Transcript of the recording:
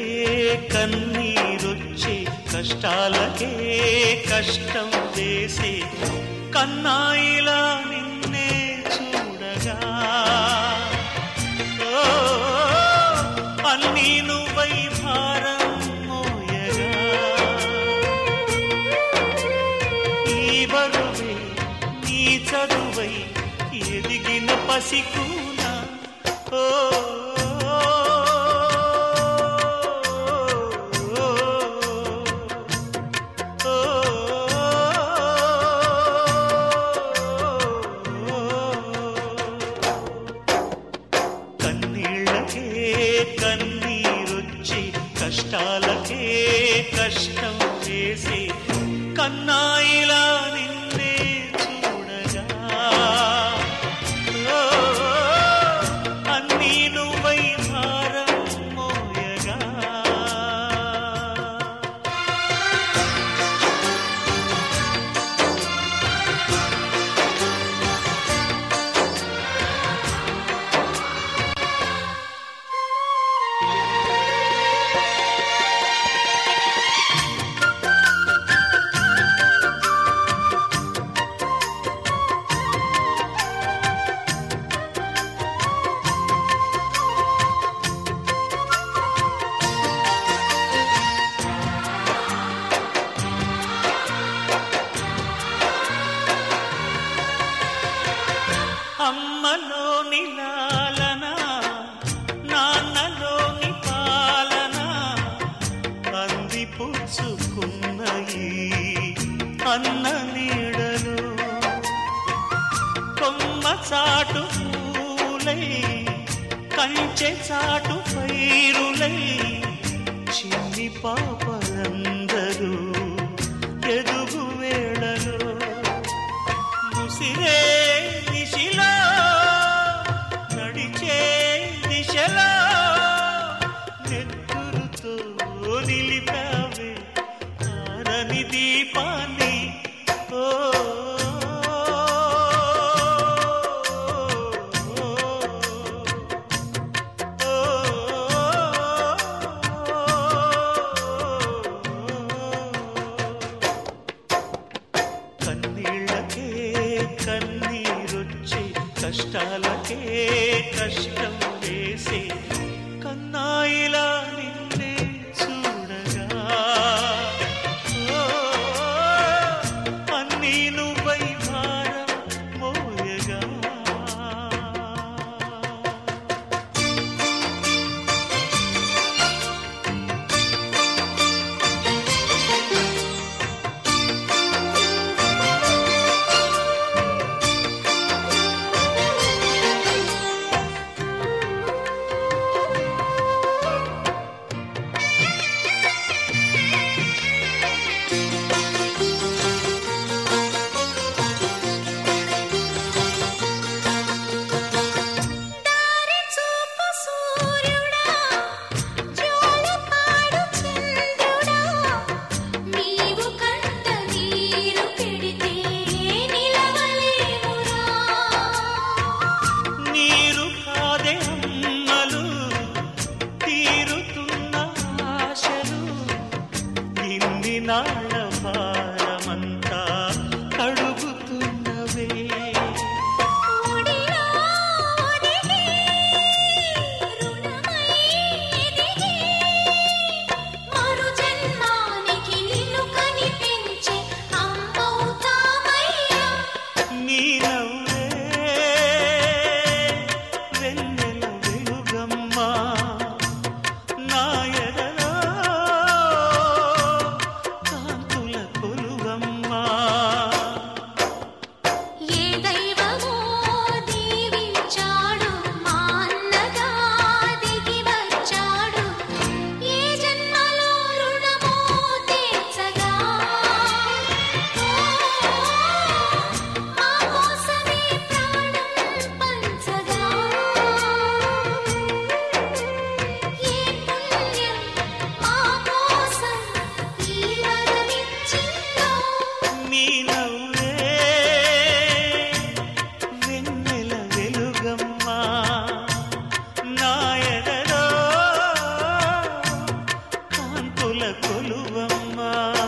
కన్నీరొచ్చే కష్టాలకే కష్టం వేసే కన్నాయిలా నిన్నే చూడగా ఓ, అన్నీ నువ్వై భారం మోయగా ఈ బరువే నీ చదువై ఎదిగిన పసికూన ఓ కన్నీళ్ళకే కన్నీరొచ్చి కష్టాలకే కష్టం చేసి కన్నాయిలా నిన్నే చూడగా ఓ, అన్నీ నువ్వై భారం మోయగా అమ్మలోని లాలన నాన్నలోని పాలన అంది పుచ్చుకున్న ఈ అన్న నీడలు కొమ్మ చాటు పూలై కంచె చాటు పైరులై చిన్ని పాపలందరూ ఎదుగు వేళలో ముసిరే దిశలో నడిచే దిశలో నెత్తురుతో నిలిపావే ఆరని దీపాన్ని ఓ కన్నీళ్ళకే కన్నీరొచ్చే కష్టాలకే కష్టం వేసే కన్నాయిలా నిన్నే చూడగా ఓ, అన్నీ నువ్వై భారం మోయగా దారి చూపు సూర్యుడా జ్వాలపాడు చంద్రుడా నీవు కంట నీరు పెడితే నిలవలేమురా నీరు కాదే అమ్మలు తీరుతున్న ఆశలు ఇన్ని నాళ్ళ భారమంతా కడుగుతున్నవే ఒడిలో ఒదిగి రుణమై ఎదిగి మరు జన్మానికి నిన్ను కనిపించే అమ్మవుతామయ్యా నీ నవ్వే వెన్నెల వెలుగమ్మా నా ఎదలో కాంతుల కొలు కొలువమ్మా